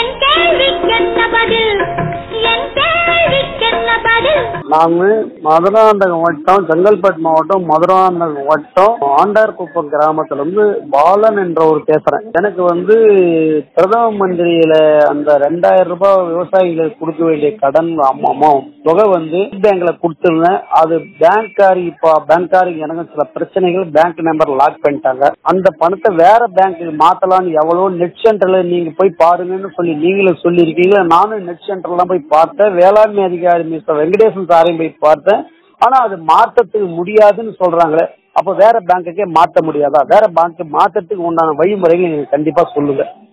என் கேள்விக்கென்ன பதில் என் கேள்விக்கென்ன பதில் நாங்க மதுராந்தகம் வட்டம் செங்கல்பட்டு மாவட்டம் மதுராந்தகம் வட்டம் ஆண்டார்குப்பம் கிராமத்துல இருந்து பாலன் என்ற ஒரு பேசுறேன் எனக்கு வந்து பிரதம மந்திரியில அந்த ரெண்டாயிரம் ரூபாய் விவசாயிகளுக்கு கொடுக்க வேண்டிய கடன் அமௌண்ட் தொகை வந்து பேங்க்ல கொடுத்துருந்தேன் அது பேங்க்காரி இப்போ பேங்க்காரிங்க எனக்கு சில பிரச்சனைகள் பேங்க் நம்பர் லாக் பண்ணிட்டாங்க அந்த பணத்தை வேற பேங்க்கு மாத்தலாம்னு எவ்வளோ நெட் சென்டர்ல நீங்க போய் பாருங்கன்னு சொல்லி நீங்களும் சொல்லியிருக்கீங்க நானும் நெட் சென்டர்லாம் போய் பார்த்தேன் வேளாண்மை அதிகாரி மிஸ்டர் வெங்கடேசன் சாரையும் போய் பார்த்தேன் ஆனா அது மாற்றத்துக்கு முடியாதுன்னு சொல்றாங்களே அப்போ வேற பேங்க்குக்கே மாத்த முடியாதா வேற பேங்க் மாத்தறதுக்கு உண்டான வழிமுறைகள் நீங்க கண்டிப்பா சொல்லுங்க